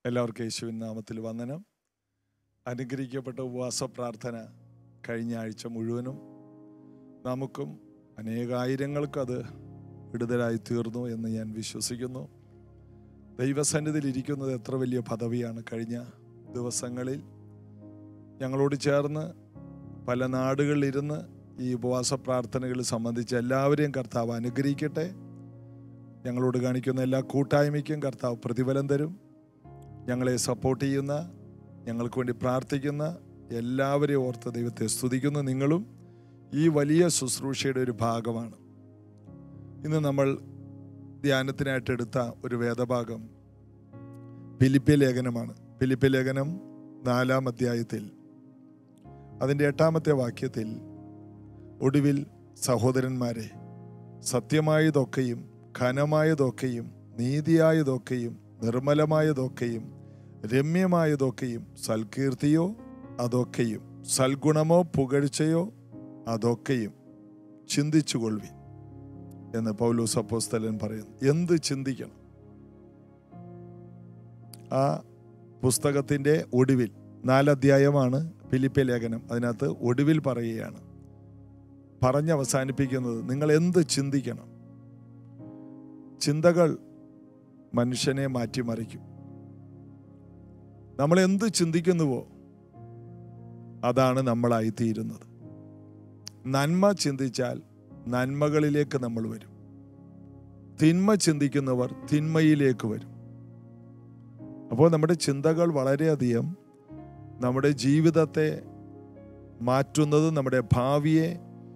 എല്ലാവർക്കും യേശുവിൻ നാമത്തിൽ വന്ദനം അനുഗ്രഹിക്കപ്പെട്ട ഉപവാസ പ്രാർത്ഥന കഴിഞ്ഞ ആഴ്ച മുഴുവനും നമുക്കും അനേകായിരങ്ങൾക്കും അത് വിടുതലായി തീർന്നു എന്ന് ഞാൻ വിശ്വസിക്കുന്നു ദൈവസന്നിധിയിൽ ഇരിക്കുന്നത് എത്ര വലിയ പദവിയാണ് കഴിഞ്ഞ ദിവസങ്ങളിൽ ഞങ്ങളോട് ചേർന്ന് പല നാടുകളിലിരുന്ന് ഈ ഉപവാസ പ്രാർത്ഥനകൾ സംബന്ധിച്ച് എല്ലാവരെയും കർത്താവ് അനുഗ്രഹിക്കട്ടെ ഞങ്ങളോട് കാണിക്കുന്ന എല്ലാ കൂട്ടായ്മയ്ക്കും കർത്താവ് പ്രതിഫലം തരും ഞങ്ങളെ സപ്പോർട്ട് ചെയ്യുന്ന ഞങ്ങൾക്ക് വേണ്ടി പ്രാർത്ഥിക്കുന്ന എല്ലാവരെയും ഓർത്ത് ദൈവത്തെ സ്തുതിക്കുന്നു നിങ്ങളും ഈ വലിയ ശുശ്രൂഷയുടെ ഒരു ഭാഗമാണ് ഇന്ന് നമ്മൾ ധ്യാനത്തിനായിട്ട് എടുത്ത ഒരു വേദഭാഗം ഫിലിപ്പിയ ലേഖനമാണ് ഫിലിപ്പിയ ലേഖനം നാലാം അധ്യായത്തിൽ അതിൻ്റെ എട്ടാമത്തെ വാക്യത്തിൽ ഒടുവിൽ സഹോദരന്മാരെ സത്യമായതൊക്കെയും ഘനമായതൊക്കെയും നീതിയായതൊക്കെയും നിർമ്മലമായതൊക്കെയും രമ്യമായതൊക്കെയും സൽകീർത്തിയോ അതൊക്കെയും സൽഗുണമോ പുകഴ്ചയോ അതൊക്കെയും ചിന്തിച്ചുകൊള്ളുവിൻ എന്ന് പൗലോസ് അപ്പോസ്തലൻ പറയുന്നു എന്ത് ചിന്തിക്കണം ആ പുസ്തകത്തിൻ്റെ ഒടുവിൽ നാലധ്യായമാണ് ഫിലിപ്പെ ലേഖനം അതിനകത്ത് ഒടുവിൽ പറയുകയാണ് പറഞ്ഞവസാനിപ്പിക്കുന്നത് നിങ്ങൾ എന്ത് ചിന്തിക്കണം ചിന്തകൾ മനുഷ്യനെ മാറ്റിമറിക്കും നമ്മൾ എന്ത് ചിന്തിക്കുന്നുവോ അതാണ് നമ്മളായി തീരുന്നത് നന്മ ചിന്തിച്ചാൽ നന്മകളിലേക്ക് നമ്മൾ വരും തിന്മ ചിന്തിക്കുന്നവർ തിന്മയിലേക്ക് വരും അപ്പോൾ നമ്മുടെ ചിന്തകൾ വളരെയധികം നമ്മുടെ ജീവിതത്തെ മാറ്റുന്നത് നമ്മുടെ ഭാവിയെ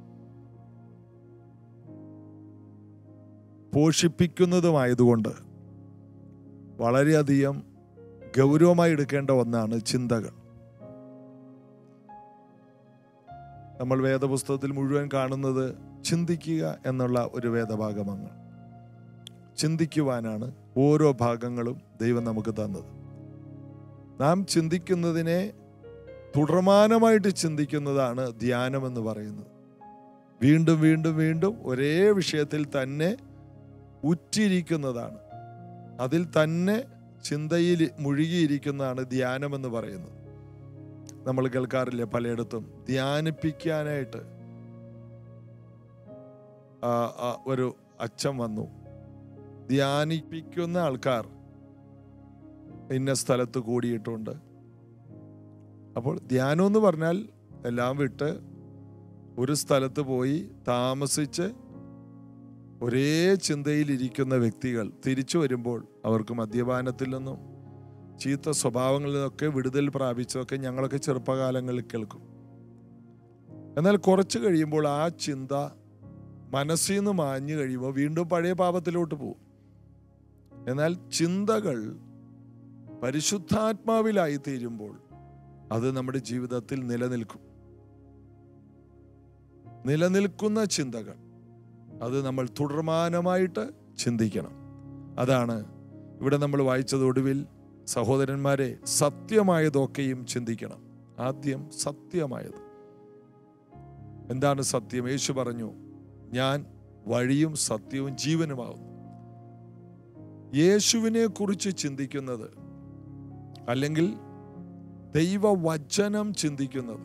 പോഷിപ്പിക്കുന്നതുമായതുകൊണ്ട് വളരെയധികം ഗൗരവമായി എടുക്കേണ്ട ഒന്നാണ് ചിന്തകൾ നമ്മൾ വേദപുസ്തകത്തിൽ മുഴുവൻ കാണുന്നത് ചിന്തിക്കുക എന്നുള്ള ഒരു വേദഭാഗമാണ് ചിന്തിക്കുവാനാണ് ഓരോ ഭാഗങ്ങളും ദൈവം നമുക്ക് തന്നത് നാം ചിന്തിക്കുന്നതിനെ തുടർമാനമായിട്ട് ചിന്തിക്കുന്നതാണ് ധ്യാനം എന്ന് പറയുന്നത് വീണ്ടും വീണ്ടും വീണ്ടും ഒരേ വിഷയത്തിൽ തന്നെ ഉറ്റിരിക്കുന്നതാണ് അതിൽ തന്നെ ചിന്തയിൽ മുഴുകിയിരിക്കുന്നതാണ് ധ്യാനം എന്ന് പറയുന്നത് നമ്മൾ കേൾക്കാറില്ലേ പലയിടത്തും ധ്യാനിപ്പിക്കാനായിട്ട് ആ, ആ, ഒരു അച്ഛൻ വന്നു ധ്യാനിപ്പിക്കുന്ന ആൾക്കാർ ഇന്ന സ്ഥലത്ത് കൂടിയിട്ടുണ്ട് അപ്പോൾ ധ്യാനം എന്ന് പറഞ്ഞാൽ എല്ലാം വിട്ട് ഒരു സ്ഥലത്ത് പോയി താമസിച്ച് ഒരേ ചിന്തയിലിരിക്കുന്ന വ്യക്തികൾ തിരിച്ചു വരുമ്പോൾ അവർക്ക് മദ്യപാനത്തിൽ നിന്നും ചീത്ത സ്വഭാവങ്ങളിൽ നിന്നൊക്കെ വിടുതൽ പ്രാപിച്ചതൊക്കെ ഞങ്ങളൊക്കെ ചെറുപ്പകാലങ്ങളിൽ കേൾക്കും എന്നാൽ കുറച്ച് കഴിയുമ്പോൾ ആ ചിന്ത മനസ്സിൽ നിന്ന് മാഞ്ഞു കഴിയുമ്പോൾ വീണ്ടും പഴയ പാപത്തിലോട്ട് പോകും എന്നാൽ ചിന്തകൾ പരിശുദ്ധാത്മാവിലായി തീരുമ്പോൾ അത് നമ്മുടെ ജീവിതത്തിൽ നിലനിൽക്കും നിലനിൽക്കുന്ന ചിന്തകൾ അത് നമ്മൾ തുടർമാനമായിട്ട് ചിന്തിക്കണം അതാണ് ഇവിടെ നമ്മൾ വായിച്ചത് ഒടുവിൽ സഹോദരന്മാരെ സത്യമായതൊക്കെയും ചിന്തിക്കണം ആദ്യം സത്യമായത് എന്താണ് സത്യം യേശു പറഞ്ഞു ഞാൻ വഴിയും സത്യവും ജീവനുമാകുന്നു യേശുവിനെ കുറിച്ച് ചിന്തിക്കുന്നത് അല്ലെങ്കിൽ ദൈവവചനം ചിന്തിക്കുന്നത്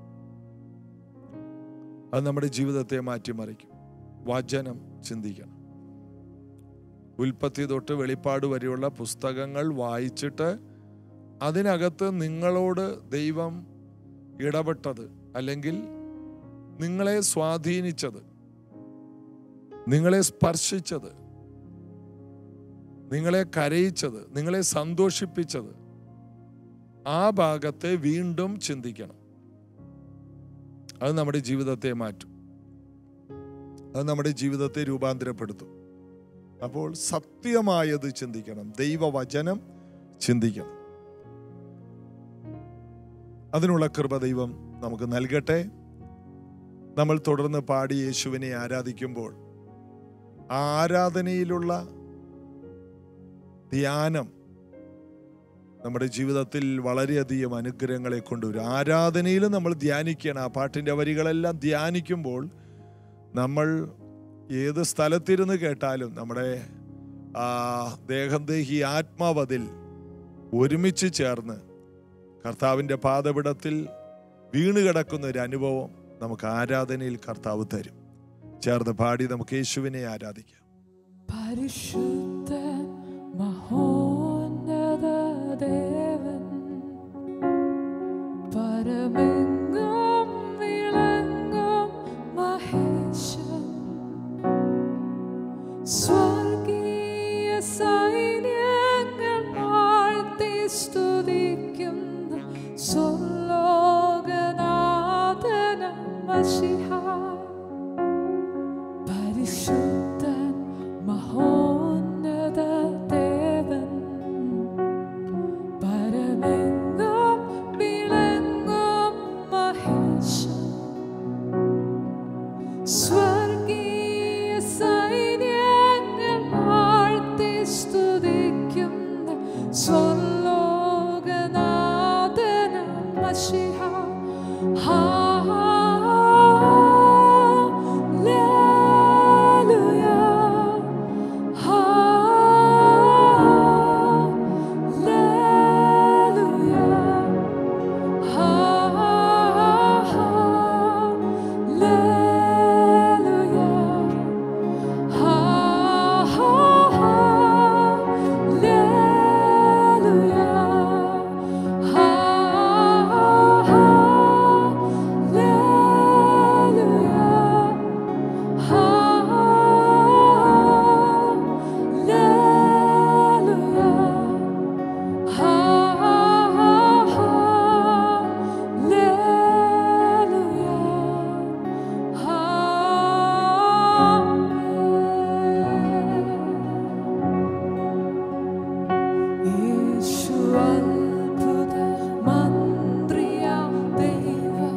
അത് നമ്മുടെ ജീവിതത്തെ മാറ്റിമറിക്കും വചനം ചിന്തിക്കണം ഉൽപ്പത്തി തൊട്ട് വെളിപ്പാട് വരെയുള്ള പുസ്തകങ്ങൾ വായിച്ചിട്ട് അതിനകത്ത് നിങ്ങളോട് ദൈവം ഇടപെട്ടത് അല്ലെങ്കിൽ നിങ്ങളെ സ്വാധീനിച്ചത് നിങ്ങളെ സ്പർശിച്ചത് നിങ്ങളെ കരയിച്ചത് നിങ്ങളെ സന്തോഷിപ്പിച്ചത് ആ ഭാഗത്തെ വീണ്ടും ചിന്തിക്കണം അത് നമ്മുടെ ജീവിതത്തെ മാറ്റും അത് നമ്മുടെ ജീവിതത്തെ രൂപാന്തരപ്പെടുത്തും അപ്പോൾ സത്യമായത് ചിന്തിക്കണം ദൈവവചനം ചിന്തിക്കണം അതിനുള്ള കൃപ ദൈവം നമുക്ക് നൽകട്ടെ നമ്മൾ തുടർന്ന് പാടി യേശുവിനെ ആരാധിക്കുമ്പോൾ ആ ആരാധനയിലുള്ള ധ്യാനം നമ്മുടെ ജീവിതത്തിൽ വളരെയധികം അനുഗ്രഹങ്ങളെ കൊണ്ടുവരും ആരാധനയിൽ നമ്മൾ ധ്യാനിക്കണം ആ പാട്ടിൻ്റെ വരികളെല്ലാം ധ്യാനിക്കുമ്പോൾ നമ്മൾ ഏത് സ്ഥലത്തിരുന്ന് കേട്ടാലും നമ്മുടെ ആ ദേഹം ദേഹി ആത്മാവതിൽ ഒരുമിച്ച് ചേർന്ന് കർത്താവിൻ്റെ പാതപിടത്തിൽ വീണ് കിടക്കുന്ന ഒരു അനുഭവം നമുക്ക് ആരാധനയിൽ കർത്താവ് തരും ചേർന്ന് പാടി നമുക്ക് യേശുവിനെ ആരാധിക്കാം പരിശുദ്ധ മഹോന്നത ദേവൻ പരമെങ്ങും വിളങ്ങും മഹേശൻ സ്വർഗീയ സൈന്യങ്ങൾ വാഴ്ത്തി സ്തുതിക്കുന്ന സ്വർലോകനാഥനം മഷിഹ പരിശുദ്ധൻ മഹോന്നത ദേവൻ പരമെങ്ങും വിളങ്ങും മഹേശൻ സ്വർഗീയ സൈന്യങ്ങൾ വാഴ്ത്തി സ്തുതിക്കുന്ന സ്വർലോകനാഥനം മഷിഹ യേശു അത്ഭുത മന്ത്രിയാം ദൈവം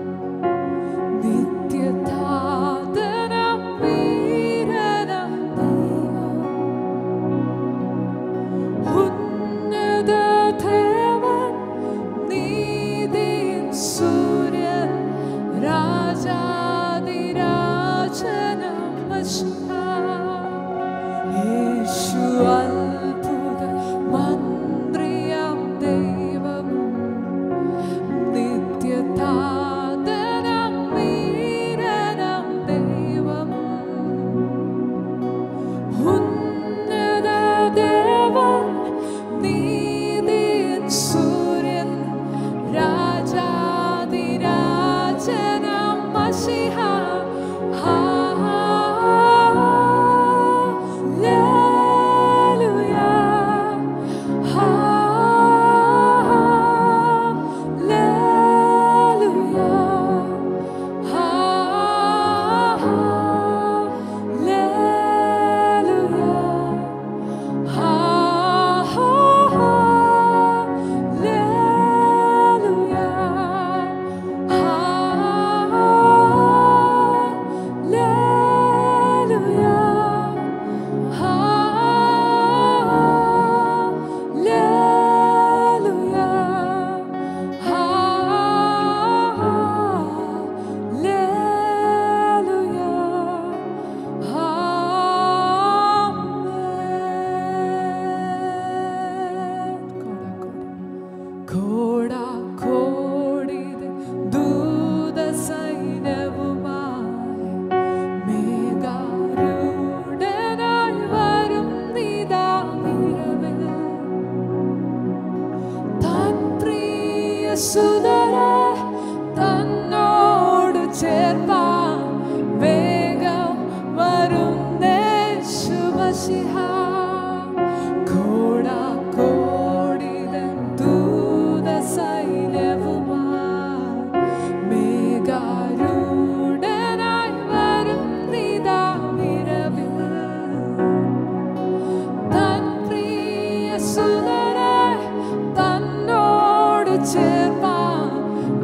നിത്യധാതനം വീരനം ദൈവം ഉന്നത ദേവൻ നീതിൻ സൂര്യൻ രാജാതിരാജനം മഷിഹ യേശു അത്ഭുത മന്ത്രിയാം ദൈവം നിത്യതാതനം വീരനം ദൈവം ഉന്നത ദേവൻ നീതിൻ സൂര്യൻ രാജാതിരാജനം മഷിഹ കോടാ കോടിത് ദൂത സൈന്യവുമായി മേഘാരൂഢനായി വരും നിതാ നിറവിൽ താൻ പ്രിയ സുതരെ തന്നോട് ചേർപ്പാൻ വേഗം വരുന്നേ ശുഭശിഹ കോടാ കോടിതൻ ദൂത സൈന്യവുമായി മേഘാരൂഢനായി വരും നിതാ നിറവിൽ തൻ പ്രിയ സുതരെ തന്നോട് ചേർപ്പാൻ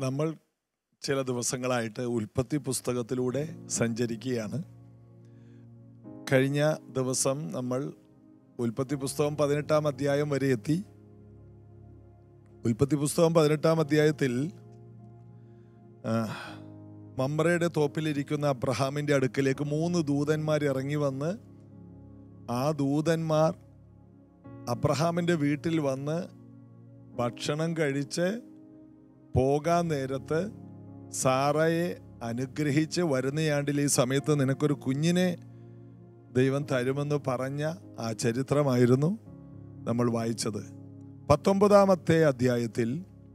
നമ്മൾ ചില ദിവസങ്ങളായിട്ട് ഉൽപ്പത്തി പുസ്തകത്തിലൂടെ സഞ്ചരിക്കുകയാണ് കഴിഞ്ഞ ദിവസം നമ്മൾ ഉൽപ്പത്തി പുസ്തകം പതിനെട്ടാം അധ്യായം വരെ എത്തി ഉൽപ്പത്തി പുസ്തകം പതിനെട്ടാം അധ്യായത്തിൽ ആ, മമ്രയുടെ തോപ്പിലിരിക്കുന്ന അബ്രഹാമിന്റെ അടുക്കലേക്ക് മൂന്ന് ദൂതന്മാർ ഇറങ്ങി വന്ന് ആ ദൂതന്മാർ അബ്രഹാമിന്റെ വീട്ടിൽ വന്ന് ഭക്ഷണം കഴിച്ച് പോകാൻ നേരത്ത് സാറയെ അനുഗ്രഹിച്ച് വരുന്നയാണ്ടിൽ ഈ സമയത്ത് നിനക്കൊരു കുഞ്ഞിനെ ദൈവം തരുമെന്ന് പറഞ്ഞ ആ ചരിത്രമായിരുന്നു നമ്മൾ വായിച്ചത് പത്തൊമ്പതാമത്തെ അധ്യായത്തിൽ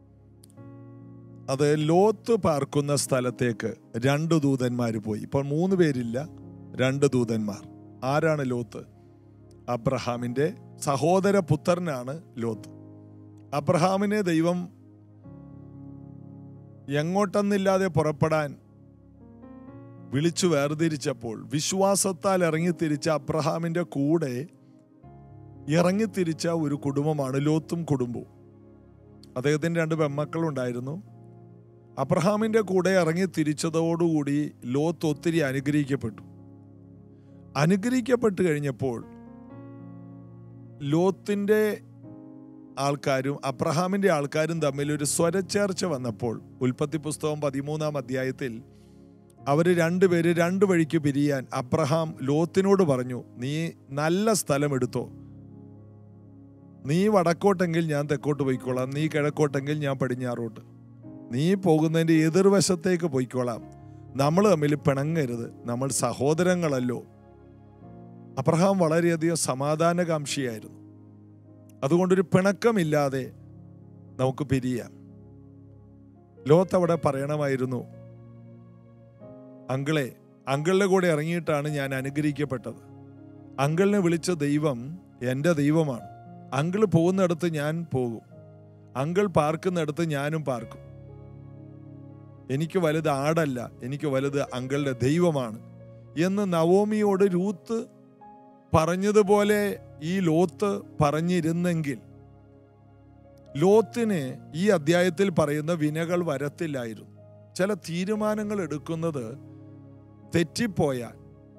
അത് ലോത്ത് പാർക്കുന്ന സ്ഥലത്തേക്ക് രണ്ട് ദൂതന്മാർ പോയി ഇപ്പോൾ മൂന്ന് പേരില്ല രണ്ട് ദൂതന്മാർ ആരാണ് ലോത്ത് അബ്രഹാമിന്റെ സഹോദര പുത്രനാണ് ലോത്ത് അബ്രഹാമിനെ ദൈവം എങ്ങോട്ടെന്നില്ലാതെ പുറപ്പെടാൻ വിളിച്ചു വേർതിരിച്ചപ്പോൾ വിശ്വാസത്താൽ ഇറങ്ങിത്തിരിച്ച അബ്രഹാമിന്റെ കൂടെ ഇറങ്ങിത്തിരിച്ച ഒരു കുടുംബമാണ് ലോത്തും കുടുംബവും അദ്ദേഹത്തിന് രണ്ട് പെമ്മക്കളുണ്ടായിരുന്നു അബ്രഹാമിന്റെ കൂടെ ഇറങ്ങി തിരിച്ചതോടുകൂടി ലോത്ത് ഒത്തിരി അനുഗ്രഹിക്കപ്പെട്ടു അനുഗ്രഹിക്കപ്പെട്ട് കഴിഞ്ഞപ്പോൾ ലോത്തിന്റെ ആൾക്കാരും അബ്രഹാമിന്റെ ആൾക്കാരും തമ്മിൽ ഒരു സ്വരച്ചേർച്ച വന്നപ്പോൾ ഉൽപ്പത്തി പുസ്തകം പതിമൂന്നാം അധ്യായത്തിൽ അവർ രണ്ടുപേര് രണ്ട് വഴിക്ക് പിരിയാൻ അബ്രഹാം ലോത്തിനോട് പറഞ്ഞു നീ നല്ല സ്ഥലം എടുത്തോ നീ വടക്കോട്ടെങ്കിൽ ഞാൻ തെക്കോട്ട് പോയിക്കോളാം നീ കിഴക്കോട്ടെങ്കിൽ ഞാൻ പടിഞ്ഞാറോട്ട് നീ പോകുന്നതിന്റെ എതിർവശത്തേക്ക് പോയിക്കോളാം നമ്മൾ തമ്മിൽ പിണങ്ങരുത് നമ്മൾ സഹോദരങ്ങളല്ലോ അബ്രഹാം വളരെയധികം സമാധാനകാംക്ഷിയായിരുന്നു അതുകൊണ്ടൊരു പിണക്കമില്ലാതെ നമുക്ക് പിരിയാം ലോത്ത് അവിടെ പറയണമായിരുന്നു അങ്കിളെ അങ്കിളിന്റെ കൂടെ ഇറങ്ങിയിട്ടാണ് ഞാൻ അനുഗ്രഹിക്കപ്പെട്ടത് അങ്കിളിനെ വിളിച്ച ദൈവം എൻ്റെ ദൈവമാണ് അങ്കിൾ പോകുന്നിടത്ത് ഞാൻ പോകും അങ്കിൾ പാർക്കുന്നിടത്ത് ഞാനും പാർക്കും എനിക്ക് വലുത് ആടല്ല എനിക്ക് വലുത് അങ്കിളുടെ ദൈവമാണ് എന്ന് നവോമിയോട് രൂത്ത് പറഞ്ഞതുപോലെ ഈ ലോത്ത് പറഞ്ഞിരുന്നെങ്കിൽ ലോത്തിന് ഈ അധ്യായത്തിൽ പറയുന്ന വിനകൾ വരത്തില്ലായിരുന്നു ചില തീരുമാനങ്ങൾ എടുക്കുന്നത് തെറ്റിപ്പോയാൽ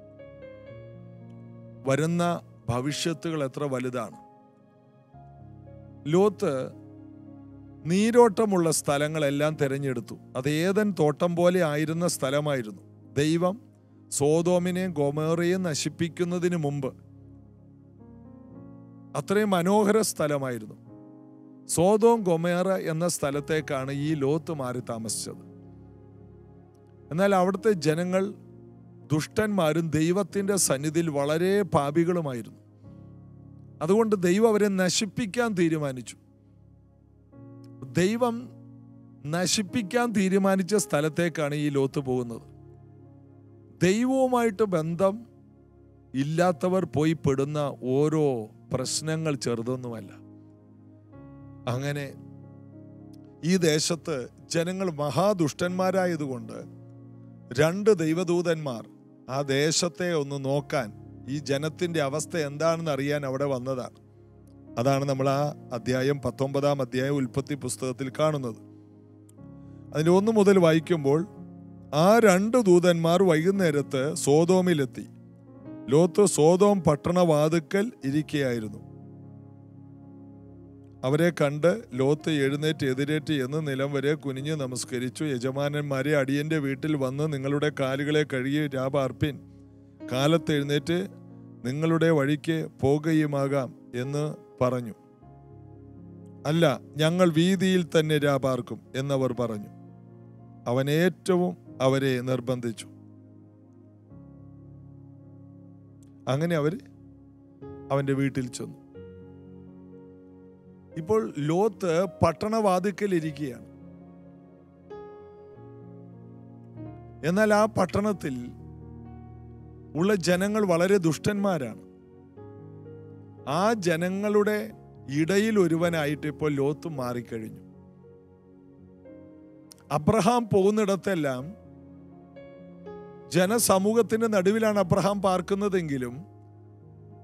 വരുന്ന ഭവിഷ്യത്തുകൾ എത്ര വലുതാണ് ലോത്ത് നീരോട്ടമുള്ള സ്ഥലങ്ങളെല്ലാം തിരഞ്ഞെടുത്തു അത് ഏതൻ തോട്ടം പോലെ ആയിരുന്ന സ്ഥലമായിരുന്നു ദൈവം സോതോമിനെയും ഗോമേറയെയും നശിപ്പിക്കുന്നതിന് മുമ്പ് അത്രയും മനോഹര സ്ഥലമായിരുന്നു സോതോം ഗൊമേറ എന്ന സ്ഥലത്തേക്കാണ് ഈ ലോത്ത് മാറി താമസിച്ചത് എന്നാൽ അവിടുത്തെ ജനങ്ങൾ ദുഷ്ടന്മാരും ദൈവത്തിന്റെ സന്നിധിയിൽ വളരെ പാപികളുമായിരുന്നു അതുകൊണ്ട് ദൈവം അവരെ നശിപ്പിക്കാൻ തീരുമാനിച്ചു ദൈവം നശിപ്പിക്കാൻ തീരുമാനിച്ച സ്ഥലത്തേക്കാണ് ഈ ലോത്ത് പോകുന്നത് ദൈവവുമായിട്ട് ബന്ധം ഇല്ലാത്തവർ പോയി പെടുന്ന ഓരോ പ്രശ്നങ്ങൾ ചെറുതൊന്നുമല്ല അങ്ങനെ ഈ ദേശത്ത് ജനങ്ങൾ മഹാദുഷ്ടന്മാരായതുകൊണ്ട് രണ്ട് ദൈവദൂതന്മാർ ആ ദേശത്തെ ഒന്ന് നോക്കാൻ ഈ ജനത്തിന്റെ അവസ്ഥ എന്താണെന്ന് അറിയാൻ അവിടെ വന്നതാണ് അതാണ് നമ്മൾ ആ അധ്യായം പത്തൊമ്പതാം അധ്യായം ഉൽപ്പത്തി പുസ്തകത്തിൽ കാണുന്നത് അതിൽ ഒന്ന് മുതൽ വായിക്കുമ്പോൾ ആ രണ്ട് ദൂതന്മാർ വൈകുന്നേരത്ത് സോതോമിലെത്തി ലോത്ത് സോതോം പട്ടണവാതുക്കൽ ഇരിക്കുകയായിരുന്നു അവരെ കണ്ട് ലോത്ത് എഴുന്നേറ്റ് എതിരേറ്റ് എന്ന് നിലം വരെ കുനിഞ്ഞ് നമസ്കരിച്ചു യജമാനന്മാരെ അടിയന്റെ വീട്ടിൽ വന്ന് നിങ്ങളുടെ കാലുകളെ കഴുകി രാപാർപ്പിൻ കാലത്ത് എഴുന്നേറ്റ് നിങ്ങളുടെ വഴിക്ക് പോകുകയുമാകാം എന്ന് പറഞ്ഞു അല്ല ഞങ്ങൾ വീതിയിൽ തന്നെ രാപാർക്കും എന്നവർ പറഞ്ഞു അവൻ ഏറ്റവും അവരെ നിർബന്ധിച്ചു അങ്ങനെ അവർ അവന്റെ വീട്ടിൽ ചെന്നു ഇപ്പോൾ ലോത്ത് പട്ടണവാതിക്കൽ ഇരിക്കുകയാണ് എന്നാൽ ആ പട്ടണത്തിൽ ഉള്ള ജനങ്ങൾ വളരെ ദുഷ്ടന്മാരാണ് ആ ജനങ്ങളുടെ ഇടയിൽ ഒരുവനായിട്ട് ഇപ്പോൾ ലോത്ത് മാറിക്കഴിഞ്ഞു അബ്രഹാം പോകുന്നിടത്തെല്ലാം ജനസമൂഹത്തിന്റെ നടുവിലാണ് അബ്രഹാം പാർക്കുന്നതെങ്കിലും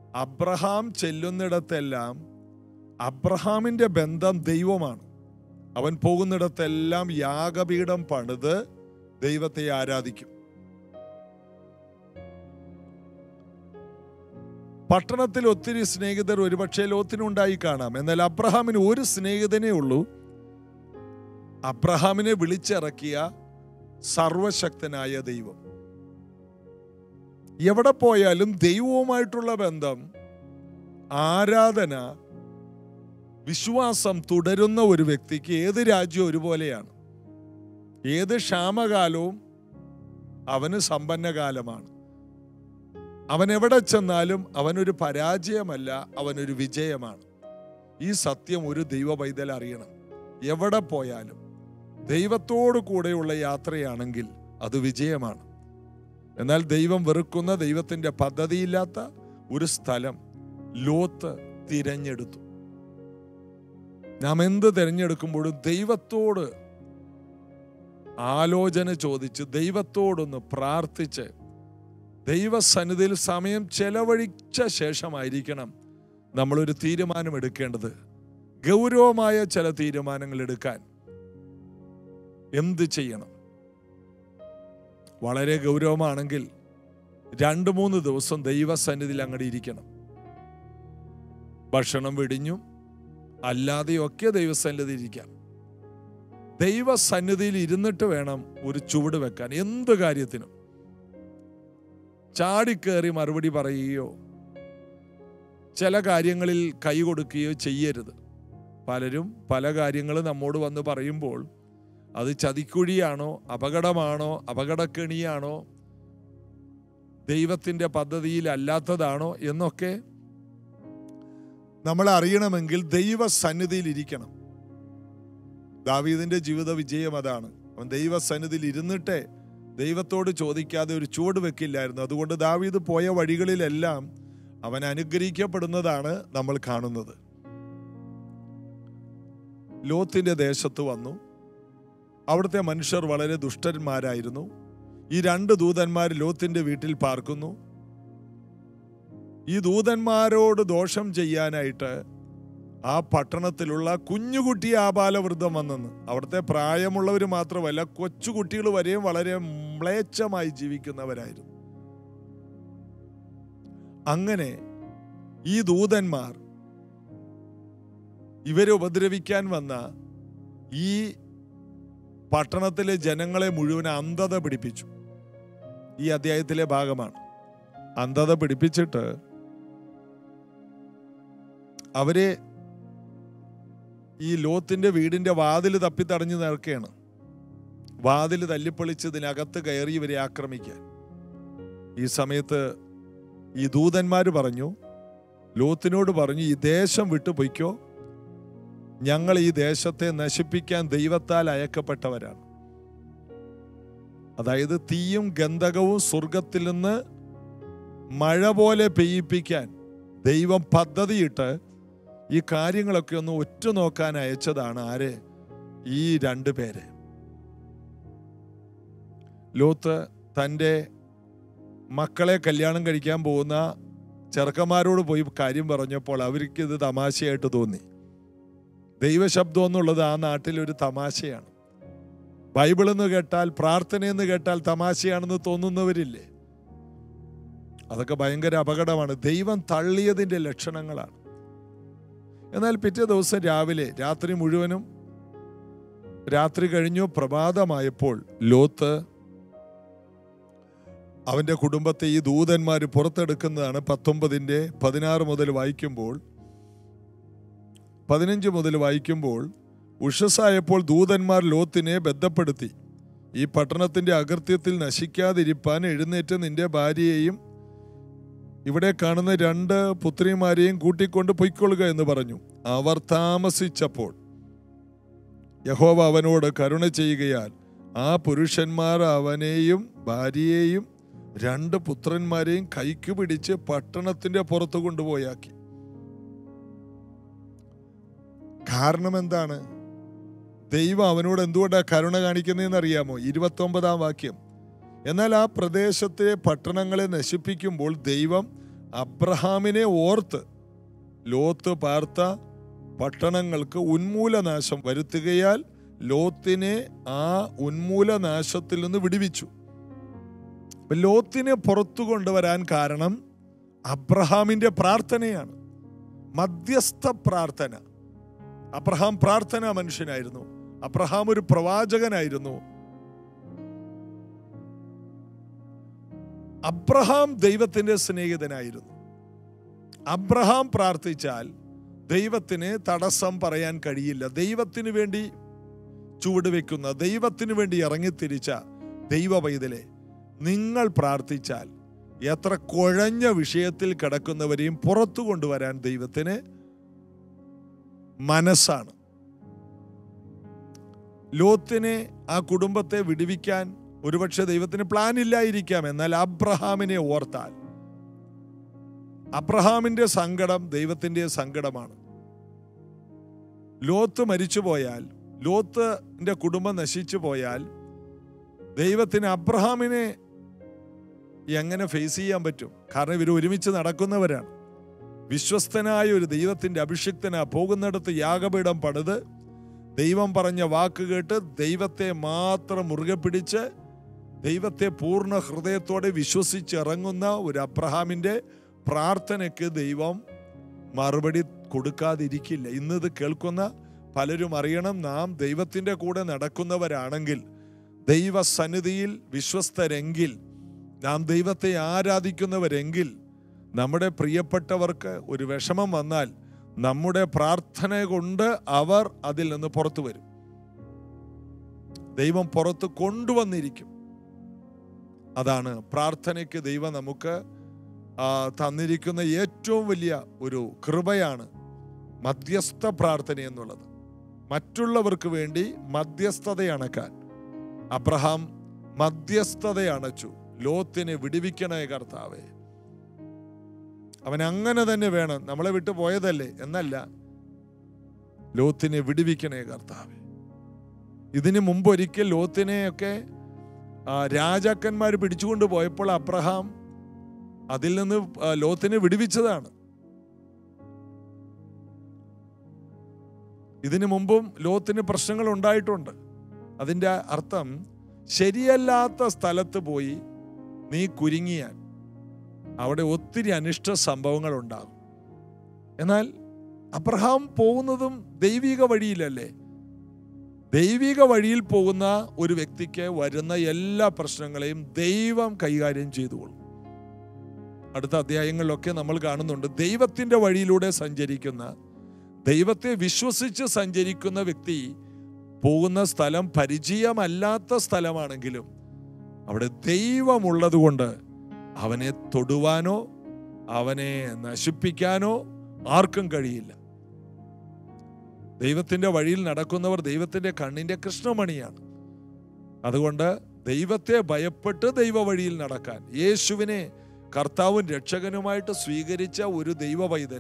അബ്രഹാം ചെല്ലുന്നിടത്തെല്ലാം അബ്രഹാമിന്റെ ബന്ധം ദൈവമാണ് അവൻ പോകുന്നിടത്തെല്ലാം യാഗപീഠം പണിത് ദൈവത്തെ ആരാധിക്കും പട്ടണത്തിൽ ഒത്തിരി സ്നേഹിതർ ഒരുപക്ഷെ ലോത്തിനുണ്ടായി കാണാം എന്നാൽ അബ്രഹാമിന് ഒരു സ്നേഹിതനേ ഉള്ളൂ അബ്രഹാമിനെ വിളിച്ചിറക്കിയ സർവശക്തനായ ദൈവം എവിടെ പോയാലും ദൈവവുമായിട്ടുള്ള ബന്ധം ആരാധന വിശ്വാസം തുടരുന്ന ഒരു വ്യക്തിക്ക് ഏത് രാജ്യവും ഒരുപോലെയാണ് ഏത് ക്ഷാമകാലവും അവന് സമ്പന്നകാലമാണ് അവൻ എവിടെ ചെന്നാലും അവനൊരു പരാജയമല്ല അവനൊരു വിജയമാണ് ഈ സത്യം ഒരു ദൈവ പൈതൽ അറിയണം എവിടെ പോയാലും ദൈവത്തോടു കൂടെയുള്ള യാത്രയാണെങ്കിൽ അത് വിജയമാണ് എന്നാൽ ദൈവം വെറുക്കുന്ന ദൈവത്തിന്റെ പദ്ധതിയില്ലാത്ത ഒരു സ്ഥലം ലോത്ത് തിരഞ്ഞെടുത്തു നാം എന്ത് തിരഞ്ഞെടുക്കുമ്പോഴും ദൈവത്തോട് ആലോചന ചോദിച്ച് ദൈവത്തോടൊന്ന് പ്രാർത്ഥിച്ച് ദൈവസന്നിധിയിൽ സമയം ചെലവഴിച്ച ശേഷമായിരിക്കണം നമ്മളൊരു തീരുമാനം എടുക്കേണ്ടത് ഗൗരവമായ ചില തീരുമാനങ്ങൾ എടുക്കാൻ എന്ത് ചെയ്യണം വളരെ ഗൗരവമാണെങ്കിൽ രണ്ട് മൂന്ന് ദിവസം ദൈവസന്നിധിയിൽ അങ്ങോട്ട് ഇരിക്കണം ഭക്ഷണം വെടിഞ്ഞും അല്ലാതെയൊക്കെ ദൈവസന്നിധിയിൽ ഇരിക്കാം ദൈവസന്നിധിയിൽ ഇരുന്നിട്ട് വേണം ഒരു ചുവട് വെക്കാൻ എന്ത് കാര്യത്തിനും ചാടിക്കേറി മറുപടി പറയുകയോ ചില കാര്യങ്ങളിൽ കൈ കൊടുക്കുകയോ ചെയ്യരുത് പലരും പല കാര്യങ്ങൾ നമ്മോട് വന്ന് പറയുമ്പോൾ അത് ചതിക്കുഴിയാണോ അപകടമാണോ അപകടക്കെണിയാണോ ദൈവത്തിൻ്റെ പദ്ധതിയിൽ അല്ലാത്തതാണോ എന്നൊക്കെ നമ്മൾ അറിയണമെങ്കിൽ ദൈവ സന്നിധിയിൽ ഇരിക്കണം ദാവീദിന്റെ ജീവിത വിജയം അതാണ് അവൻ ദൈവസന്നിധിയിൽ ഇരുന്നിട്ടേ ദൈവത്തോട് ചോദിക്കാതെ ഒരു ചുവട് വെക്കില്ലായിരുന്നു അതുകൊണ്ട് ദാവീദ് പോയ വഴികളിലെല്ലാം അവൻ അനുഗ്രഹിക്കപ്പെടുന്നതാണ് നമ്മൾ കാണുന്നത് ലോത്തിന്റെ ദേശത്ത് വന്നു അവിടുത്തെ മനുഷ്യർ വളരെ ദുഷ്ടന്മാരായിരുന്നു ഈ രണ്ട് ദൂതന്മാർ ലോത്തിന്റെ വീട്ടിൽ പാർക്കുന്നു ഈ ദൂതന്മാരോട് ദോഷം ചെയ്യാനായിട്ട് ആ പട്ടണത്തിലുള്ള കുഞ്ഞുകുട്ടി ആബാലവൃദ്ധം വന്നെന്ന് അവിടുത്തെ പ്രായമുള്ളവർ മാത്രമല്ല കൊച്ചുകുട്ടികൾ വരെയും വളരെ മ്ലേച്ഛമായി ജീവിക്കുന്നവരായിരുന്നു അങ്ങനെ ഈ ദൂതന്മാർ ഇവരെ ഉപദ്രവിക്കാൻ വന്ന ഈ പട്ടണത്തിലെ ജനങ്ങളെ മുഴുവൻ അന്ധത പിടിപ്പിച്ചു ഈ അധ്യായത്തിലെ ഭാഗമാണ് അന്ധത പിടിപ്പിച്ചിട്ട് അവരെ ഈ ലോത്തിന്റെ വീടിന്റെ വാതിൽ തപ്പിത്തടഞ്ഞു നിൽക്കുകയാണ് വാതിൽ തല്ലിപ്പൊളിച്ച് ഇതിനകത്ത് കയറി ഇവരെ ആക്രമിക്കാൻ ഈ സമയത്ത് ഈ ദൂതന്മാർ പറഞ്ഞു ലോത്തിനോട് പറഞ്ഞു ഈ ദേശം വിട്ടു പൊയ്ക്കോ ഞങ്ങൾ ഈ ദേശത്തെ നശിപ്പിക്കാൻ ദൈവത്താൽ അയക്കപ്പെട്ടവരാണ് അതായത് തീയും ഗന്ധകവും സ്വർഗത്തിൽ നിന്ന് മഴ പോലെ പെയ്യിപ്പിക്കാൻ ദൈവം പദ്ധതിയിട്ട് ഈ കാര്യങ്ങളൊക്കെ ഒന്ന് ഒറ്റുനോക്കാൻ അയച്ചതാണ് ആര് ഈ രണ്ടു പേര് ലോത്ത് തൻ്റെ മക്കളെ കല്യാണം കഴിക്കാൻ പോകുന്ന ചെറുക്കന്മാരോട് പോയി കാര്യം പറഞ്ഞപ്പോൾ അവർക്ക് ഇത് തമാശയായിട്ട് തോന്നി ദൈവശബ്ദം എന്നുള്ളത് ആ നാട്ടിൽ ഒരു തമാശയാണ് ബൈബിൾ എന്ന് കേട്ടാൽ പ്രാർത്ഥന എന്ന് കേട്ടാൽ തമാശയാണെന്ന് തോന്നുന്നവരില്ലേ അതൊക്കെ ഭയങ്കര അപകടമാണ് ദൈവം തള്ളിയതിൻ്റെ ലക്ഷണങ്ങളാണ് എന്നാൽ പിറ്റേ ദിവസം രാവിലെ രാത്രി മുഴുവനും രാത്രി കഴിഞ്ഞു പ്രഭാതമായപ്പോൾ ലോത്ത് അവന്റെ കുടുംബത്തെ ഈ ദൂതന്മാർ പുറത്തെടുക്കുന്നതാണ് പത്തൊമ്പതിൻ്റെ പതിനാറ് മുതൽ വായിക്കുമ്പോൾ പതിനഞ്ച് മുതൽ വായിക്കുമ്പോൾ ഉഷസായപ്പോൾ ദൂതന്മാർ ലോത്തിനെ ബന്ധപ്പെടുത്തി ഈ പട്ടണത്തിന്റെ അകൃത്യത്തിൽ നശിക്കാതിരിപ്പാൻ എഴുന്നേറ്റ് നിന്റെ ഭാര്യയെയും ഇവിടെ കാണുന്ന രണ്ട് പുത്രിമാരെയും കൂട്ടിക്കൊണ്ട് പൊയ്ക്കൊള്ളുക എന്ന് പറഞ്ഞു അവർ താമസിച്ചപ്പോൾ യഹോവ അവനോട് കരുണ ചെയ്യുകയാൽ ആ പുരുഷന്മാർ അവനെയും ഭാര്യയെയും രണ്ട് പുത്രന്മാരെയും കൈക്ക് പിടിച്ച് പട്ടണത്തിന്റെ പുറത്ത് കൊണ്ടുപോയാക്കി കാരണം എന്താണ് ദൈവം അവനോട് എന്തുകൊണ്ടാണ് കരുണ കാണിക്കുന്നതെന്ന് അറിയാമോ ഇരുപത്തി ഒമ്പതാം വാക്യം എന്നാൽ ആ പ്രദേശത്തെ പട്ടണങ്ങളെ നശിപ്പിക്കുമ്പോൾ ദൈവം അബ്രഹാമിനെ ഓർത്ത് ലോത്ത് പാർത്ത പട്ടണങ്ങൾക്ക് ഉന്മൂലനാശം വരുത്തുകയാൽ ലോത്തിനെ ആ ഉന്മൂലനാശത്തിൽ നിന്ന് വിടുവിച്ചു അപ്പൊ ലോത്തിനെ പുറത്തു കൊണ്ടുവരാൻ കാരണം അബ്രഹാമിന്റെ പ്രാർത്ഥനയാണ് മധ്യസ്ഥ പ്രാർത്ഥന അബ്രഹാം പ്രാർത്ഥനാ മനുഷ്യനായിരുന്നു അബ്രഹാം ഒരു പ്രവാചകനായിരുന്നു അബ്രഹാം ദൈവത്തിന്റെ സ്നേഹിതനായിരുന്നു അബ്രഹാം പ്രാർത്ഥിച്ചാൽ ദൈവത്തിന് തടസ്സം പറയാൻ കഴിയില്ല ദൈവത്തിന് വേണ്ടി ചുവടുവെക്കുന്ന ദൈവത്തിന് വേണ്ടി ഇറങ്ങിത്തിരിച്ച ദൈവ പൈതലെ നിങ്ങൾ പ്രാർത്ഥിച്ചാൽ എത്ര കുഴഞ്ഞ വിഷയത്തിൽ കിടക്കുന്നവരെയും പുറത്തു കൊണ്ടുവരാൻ ദൈവത്തിന് മനസ്സാണ് ലോത്തിനെ ആ കുടുംബത്തെ വിടുവിക്കാൻ ഒരുപക്ഷെ ദൈവത്തിന് പ്ലാൻ ഇല്ലായിരിക്കാം എന്നാൽ അബ്രഹാമിനെ ഓർത്താൽ അബ്രഹാമിന്റെ സങ്കടം ദൈവത്തിന്റെ സങ്കടമാണ് ലോത്ത് മരിച്ചു പോയാൽ ലോത്തിന്റെ കുടുംബം നശിച്ചു പോയാൽ ദൈവത്തിന് അബ്രഹാമിനെ എങ്ങനെ ഫേസ് ചെയ്യാൻ പറ്റും കാരണം ഇവർ ഒരുമിച്ച് നടക്കുന്നവരാണ് വിശ്വസ്തനായ ഒരു ദൈവത്തിന്റെ അഭിഷിക്തന പോകുന്നിടത്ത് യാഗപീഠം പണിത് ദൈവം പറഞ്ഞ വാക്ക് കേട്ട് ദൈവത്തെ മാത്രം മുറുകെ പിടിച്ച് ദൈവത്തെ പൂർണ്ണ ഹൃദയത്തോടെ വിശ്വസിച്ചിറങ്ങുന്ന ഒരു അബ്രഹാമിന്റെ പ്രാർത്ഥനയ്ക്ക് ദൈവം മറുപടി കൊടുക്കാതിരിക്കില്ല ഇന്ന് ഇത് കേൾക്കുന്ന പലരും അറിയണം നാം ദൈവത്തിന്റെ കൂടെ നടക്കുന്നവരാണെങ്കിൽ ദൈവസന്നിധിയിൽ വിശ്വസ്തരെങ്കിൽ നാം ദൈവത്തെ ആരാധിക്കുന്നവരെങ്കിൽ നമ്മുടെ പ്രിയപ്പെട്ടവർക്ക് ഒരു വിഷമം വന്നാൽ നമ്മുടെ പ്രാർത്ഥന കൊണ്ട് അവർ അതിൽ നിന്ന് പുറത്തു വരും ദൈവം പുറത്ത് കൊണ്ടുവന്നിരിക്കും അതാണ് പ്രാർത്ഥനയ്ക്ക് ദൈവം നമുക്ക് ആ, തന്നിരിക്കുന്ന ഏറ്റവും വലിയ ഒരു കൃപയാണ് മധ്യസ്ഥ പ്രാർത്ഥന എന്നുള്ളത് മറ്റുള്ളവർക്ക് വേണ്ടി മധ്യസ്ഥത അണക്കാൻ അബ്രഹാം മധ്യസ്ഥത അണച്ചു ലോത്തിനെ വിടുവിക്കണേ കർത്താവേ അവൻ അങ്ങനെ തന്നെ വേണം നമ്മളെ വിട്ടു പോയതല്ലേ എന്നല്ല ലോത്തിനെ വിടുവിക്കണേ കർത്താവേ ഇതിനു മുമ്പ് ഒരിക്കൽ ലോത്തിനെയൊക്കെ ആ, രാജാക്കന്മാർ പിടിച്ചുകൊണ്ട് പോയപ്പോൾ അബ്രഹാം അതിൽ നിന്ന് ആ, ലോത്തിനെ വിടുവിച്ചതാണ് ഇതിനു മുമ്പും ലോത്തിന് പ്രശ്നങ്ങൾ ഉണ്ടായിട്ടുണ്ട് അതിൻ്റെ അർത്ഥം ശരിയല്ലാത്ത സ്ഥലത്ത് പോയി നീ കുരുങ്ങിയാൽ അവിടെ ഒത്തിരി അനിഷ്ട സംഭവങ്ങൾ ഉണ്ടാകും എന്നാൽ അബ്രഹാം പോകുന്നതും ദൈവിക വഴിയിലല്ലേ ദൈവിക വഴിയിൽ പോകുന്ന ഒരു വ്യക്തിക്ക് വരുന്ന എല്ലാ പ്രശ്നങ്ങളെയും ദൈവം കൈകാര്യം ചെയ്തുകൊള്ളും അടുത്ത അധ്യായങ്ങളിലൊക്കെ നമ്മൾ കാണുന്നുണ്ട് ദൈവത്തിന്റെ വഴിയിലൂടെ സഞ്ചരിക്കുന്ന ദൈവത്തെ വിശ്വസിച്ച് സഞ്ചരിക്കുന്ന വ്യക്തി പോകുന്ന സ്ഥലം പരിചയമല്ലാത്ത സ്ഥലമാണെങ്കിലും അവിടെ ദൈവമുള്ളത് കൊണ്ട് അവനെ തൊടുവാനോ അവനെ നശിപ്പിക്കാനോ ആർക്കും കഴിയില്ല ദൈവത്തിന്റെ വഴിയിൽ നടക്കുന്നവർ ദൈവത്തിന്റെ കണ്ണിന്റെ കൃഷ്ണമണിയാണ് അതുകൊണ്ട് ദൈവത്തെ ഭയപ്പെട്ട് ദൈവ വഴിയിൽ നടക്കാൻ യേശുവിനെ കർത്താവും രക്ഷകനുമായിട്ട് സ്വീകരിച്ച ഒരു ദൈവ പൈതൽ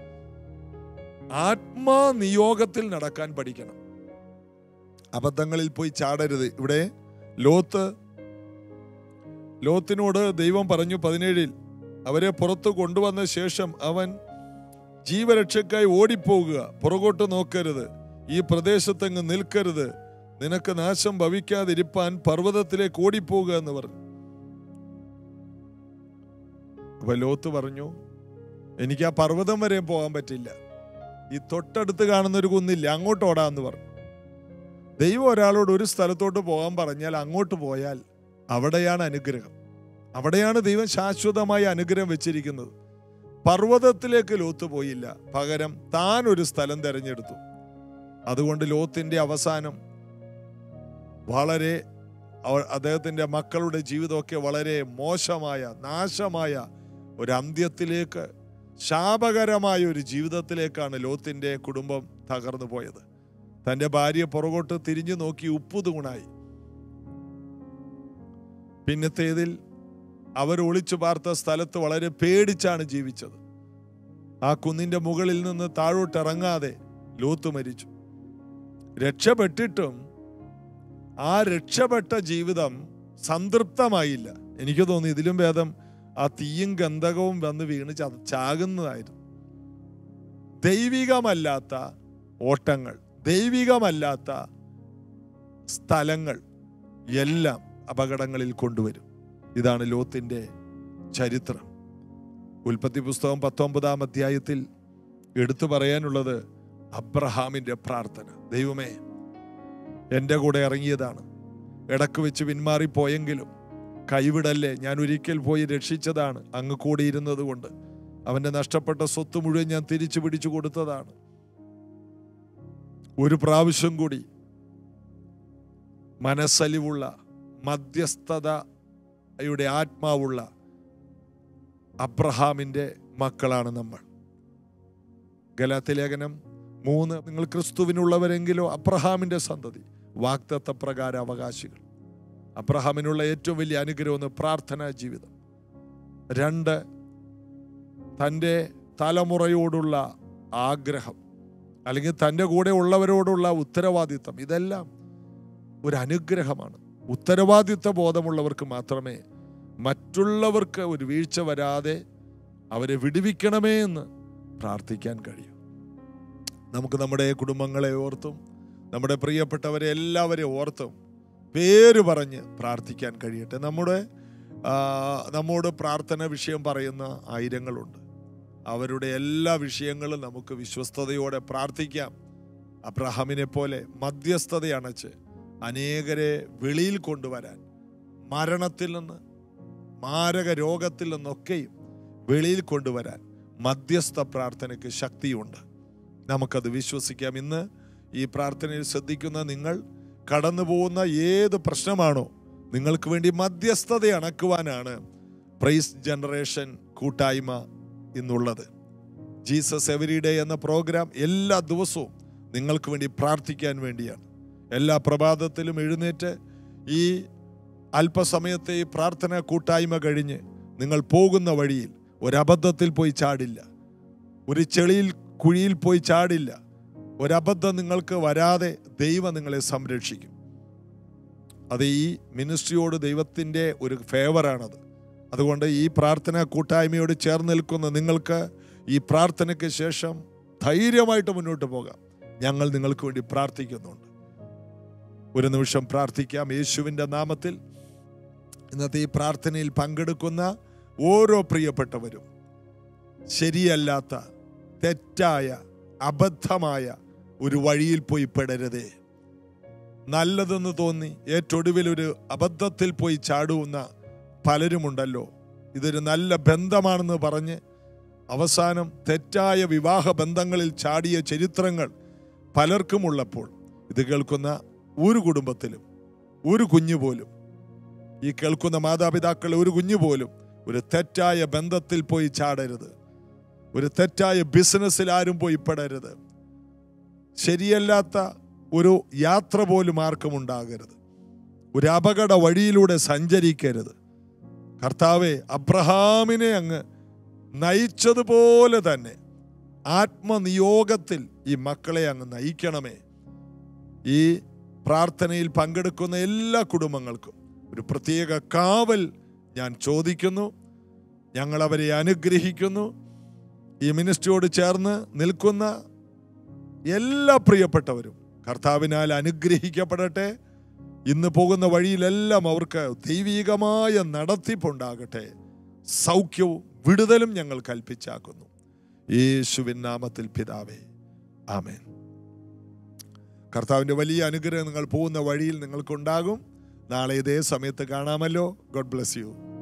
ആത്മാനിയോഗത്തിൽ നടക്കാൻ പഠിക്കണം അബദ്ധങ്ങളിൽ പോയി ചാടരുത് ഇവിടെ ലോത്ത് ലോത്തിനോട് ദൈവം പറഞ്ഞു പതിനേഴിൽ അവരെ പുറത്തു കൊണ്ടുവന്ന ശേഷം അവൻ ജീവരക്ഷയ്ക്കായി ഓടിപ്പോകുക പുറകോട്ട് നോക്കരുത് ഈ പ്രദേശത്തങ്ങ് നിൽക്കരുത് നിനക്ക് നാശം ഭവിക്കാതിരിപ്പാൻ പർവ്വതത്തിലേക്ക് ഓടിപ്പോകുക എന്ന് പറഞ്ഞു അപ്പൊ ലോത്ത് പറഞ്ഞു എനിക്ക് ആ പർവ്വതം വരെ പോകാൻ പറ്റില്ല ഈ തൊട്ടടുത്ത് കാണുന്ന ഒരു കുന്നില്ല അങ്ങോട്ട് ഓടാന്ന് പറഞ്ഞു ദൈവം ഒരാളോട് ഒരു സ്ഥലത്തോട്ട് പോകാൻ പറഞ്ഞാൽ അങ്ങോട്ട് പോയാൽ അവിടെയാണ് അനുഗ്രഹം അവിടെയാണ് ദൈവം ശാശ്വതമായ അനുഗ്രഹം വെച്ചിരിക്കുന്നത് പർവ്വതത്തിലേക്ക് ലോത്ത് പോയില്ല പകരം താൻ ഒരു സ്ഥലം തെരഞ്ഞെടുത്തു അതുകൊണ്ട് ലോത്തിന്റെ അവസാനം വളരെ അവ- അദ്ദേഹത്തിന്റെ മക്കളുടെ ജീവിതമൊക്കെ വളരെ മോശമായ നാശമായ ഒരു അന്ത്യത്തിലേക്ക് ശാപകരമായ ഒരു ജീവിതത്തിലേക്കാണ് ലോത്തിന്റെ കുടുംബം തകർന്നു പോയത് തന്റെ ഭാര്യ പുറകോട്ട് തിരിഞ്ഞു നോക്കി ഉപ്പു തൂണായി പിന്നത്തേതിൽ അവർ ഒളിച്ചു പാർത്ത സ്ഥലത്ത് വളരെ പേടിച്ചാണ് ജീവിച്ചത് ആ കുന്നിന്റെ മുകളിൽ നിന്ന് താഴോട്ട് ഇറങ്ങാതെ ലോത്ത് മരിച്ചു രക്ഷപ്പെട്ടിട്ടും ആ രക്ഷപ്പെട്ട ജീവിതം സംതൃപ്തമായില്ല എനിക്ക് തോന്നി ഇതിലും ഭേദം ആ തീയും ഗന്ധകവും വന്ന് വീണ് ച- ചാകുന്നതായിരുന്നു ദൈവികമല്ലാത്ത ഓട്ടങ്ങൾ ദൈവികമല്ലാത്ത സ്ഥലങ്ങൾ എല്ലാം അപകടങ്ങളിൽ കൊണ്ടുവരും ഇതാണ് ലോത്തിന്റെ ചരിത്രം ഉൽപ്പത്തി പുസ്തകം പത്തൊമ്പതാം അധ്യായത്തിൽ എടുത്തു പറയാനുള്ളത് അബ്രഹാമിന്റെ പ്രാർത്ഥന ദൈവമേ എൻ്റെ കൂടെ ഇറങ്ങിയതാണ് ഇടക്ക് വെച്ച് പിന്മാറിപ്പോയെങ്കിലും കൈവിടല്ലേ ഞാൻ ഒരിക്കൽ പോയി രക്ഷിച്ചതാണ് അങ്ങ് കൂടെ ഇരുന്നത് കൊണ്ട് അവന്റെ നഷ്ടപ്പെട്ട സ്വത്ത് മുഴുവൻ ഞാൻ തിരിച്ചു പിടിച്ചു കൊടുത്തതാണ് ഒരു പ്രാവശ്യം കൂടി മനസ്സലിവുള്ള മധ്യസ്ഥതയുടെ ആത്മാവുള്ള അബ്രഹാമിന്റെ മക്കളാണ് നമ്മൾ ഗലാത്തി ലേഖനം മൂന്ന് നിങ്ങൾ ക്രിസ്തുവിനുള്ളവരെങ്കിലോ അബ്രഹാമിന്റെ സന്തതി വാക്തത്വ പ്രകാര അവകാശികൾ അബ്രഹാമിനുള്ള ഏറ്റവും വലിയ അനുഗ്രഹം ഒന്ന് പ്രാർത്ഥനാ ജീവിതം രണ്ട് തൻ്റെ തലമുറയോടുള്ള ആഗ്രഹം അല്ലെങ്കിൽ തൻ്റെ കൂടെ ഉള്ളവരോടുള്ള ഉത്തരവാദിത്തം ഇതെല്ലാം ഒരു അനുഗ്രഹമാണ് ഉത്തരവാദിത്ത ബോധമുള്ളവർക്ക് മാത്രമേ മറ്റുള്ളവർക്ക് ഒരു വീഴ്ച വരാതെ അവരെ വിടുവിക്കണമേ എന്ന് പ്രാർത്ഥിക്കാൻ കഴിയും നമുക്ക് നമ്മുടെ കുടുംബങ്ങളെ ഓർത്തും നമ്മുടെ പ്രിയപ്പെട്ടവരെ എല്ലാവരെയും ഓർത്തും പേര് പറഞ്ഞ് പ്രാർത്ഥിക്കാൻ കഴിയട്ടെ നമ്മുടെ ആ, നമ്മോട് പ്രാർത്ഥന വിഷയം പറയുന്ന ആയിരങ്ങളുണ്ട് അവരുടെ എല്ലാ വിഷയങ്ങളും നമുക്ക് വിശ്വസ്തയോടെ പ്രാർത്ഥിക്കാം അബ്രഹാമിനെ പോലെ മധ്യസ്ഥത അണച്ച് അനേകരെ വെളിയിൽ കൊണ്ടുവരാൻ മരണത്തിൽ നിന്ന് മാരക രോഗത്തിൽ നിന്നൊക്കെയും വെളിയിൽ കൊണ്ടുവരാൻ മധ്യസ്ഥ പ്രാർത്ഥനയ്ക്ക് ശക്തിയുണ്ട് നമുക്കത് വിശ്വസിക്കാം ഇന്ന് ഈ പ്രാർത്ഥനയിൽ ശ്രദ്ധിക്കുന്ന നിങ്ങൾ കടന്നു പോകുന്ന ഏത് പ്രശ്നമാണോ നിങ്ങൾക്ക് വേണ്ടി മധ്യസ്ഥത അണക്കുവാനാണ് പ്രൈസ് ജനറേഷൻ കൂട്ടായ്മ ഇന്നുള്ളത് ജീസസ് എവരി ഡേ എന്ന പ്രോഗ്രാം എല്ലാ ദിവസവും നിങ്ങൾക്ക് വേണ്ടി പ്രാർത്ഥിക്കാൻ വേണ്ടിയാണ് എല്ലാ പ്രഭാതത്തിലും എഴുന്നേറ്റ് ഈ അല്പസമയത്തെ ഈ പ്രാർത്ഥന കൂട്ടായ്മ കഴിഞ്ഞ് നിങ്ങൾ പോകുന്ന വഴിയിൽ ഒരബദ്ധത്തിൽ പോയി ചാടില്ല ഒരു ചെളിയിൽ കുഴിയിൽ പോയി ചാടില്ല ഒരബദ്ധം നിങ്ങൾക്ക് വരാതെ ദൈവം നിങ്ങളെ സംരക്ഷിക്കും അത് ഈ മിനിസ്ട്രിയോട് ദൈവത്തിൻ്റെ ഒരു ഫേവറാണത് അതുകൊണ്ട് ഈ പ്രാർത്ഥന കൂട്ടായ്മയോട് ചേർന്ന് നിൽക്കുന്ന നിങ്ങൾക്ക് ഈ പ്രാർത്ഥനയ്ക്ക് ശേഷം ധൈര്യമായിട്ട് മുന്നോട്ട് പോകാം ഞങ്ങൾ നിങ്ങൾക്ക് വേണ്ടി പ്രാർത്ഥിക്കുന്നുണ്ട് ഒരു നിമിഷം പ്രാർത്ഥിക്കാം യേശുവിൻ്റെ നാമത്തിൽ ഇന്നത്തെ ഈ പ്രാർത്ഥനയിൽ പങ്കെടുക്കുന്ന ഓരോ പ്രിയപ്പെട്ടവരും ശരിയല്ലാത്ത തെറ്റായ അബദ്ധമായ ഒരു വഴിയിൽ പോയി പെടരുതേ നല്ലതെന്ന് തോന്നി ഏറ്റൊടുവിൽ ഒരു അബദ്ധത്തിൽ പോയി ചാടുന്ന പലരുമുണ്ടല്ലോ ഇതൊരു നല്ല ബന്ധമാണെന്ന് പറഞ്ഞ് അവസാനം തെറ്റായ വിവാഹ ബന്ധങ്ങളിൽ ചാടിയ ചരിത്രങ്ങൾ പലർക്കുമുള്ളപ്പോൾ ഇത് കേൾക്കുന്ന ഒരു കുടുംബത്തിലും ഒരു കുഞ്ഞു പോലും ഈ കേൾക്കുന്ന മാതാപിതാക്കൾ ഒരു കുഞ്ഞു പോലും ഒരു തെറ്റായ ബന്ധത്തിൽ പോയി ചാടരുത് ഒരു തെറ്റായ ബിസിനസ്സിൽ ആരും പോയി പെടരുത് ശരിയല്ലാത്ത ഒരു യാത്ര പോലും ആർക്കും ഉണ്ടാകരുത് ഒരു അപകട വഴിയിലൂടെ സഞ്ചരിക്കരുത് കർത്താവെ അബ്രഹാമിനെ അങ്ങ് നയിച്ചതുപോലെ തന്നെ ആത്മനിയോഗത്തിൽ ഈ മക്കളെ അങ്ങ് നയിക്കണമേ ഈ പ്രാർത്ഥനയിൽ പങ്കെടുക്കുന്ന എല്ലാ കുടുംബങ്ങൾക്കും ഒരു പ്രത്യേക കാവൽ ഞാൻ ചോദിക്കുന്നു ഞങ്ങൾ അവരെ അനുഗ്രഹിക്കുന്നു ഈ മിനിസ്ട്രിയോട് ചേർന്ന് നിൽക്കുന്ന എല്ലാ പ്രിയപ്പെട്ടവരും കർത്താവിനാൽ അനുഗ്രഹിക്കപ്പെടട്ടെ ഇന്ന് പോകുന്ന വഴിയിലെല്ലാം അവർക്ക് ദൈവികമായ നടത്തിപ്പുണ്ടാകട്ടെ സൗഖ്യവും വിടുതലും ഞങ്ങൾ കൽപ്പിച്ചാക്കുന്നു യേശുവിൻ നാമത്തിൽ പിതാവേ ആമേൻ കർത്താവിൻ്റെ വലിയ അനുഗ്രഹം നിങ്ങൾ പോകുന്ന വഴിയിൽ നിങ്ങൾക്കുണ്ടാകും നാളെ ഇതേ സമയത്ത് കാണാമല്ലോ ഗോഡ് ബ്ലെസ് യു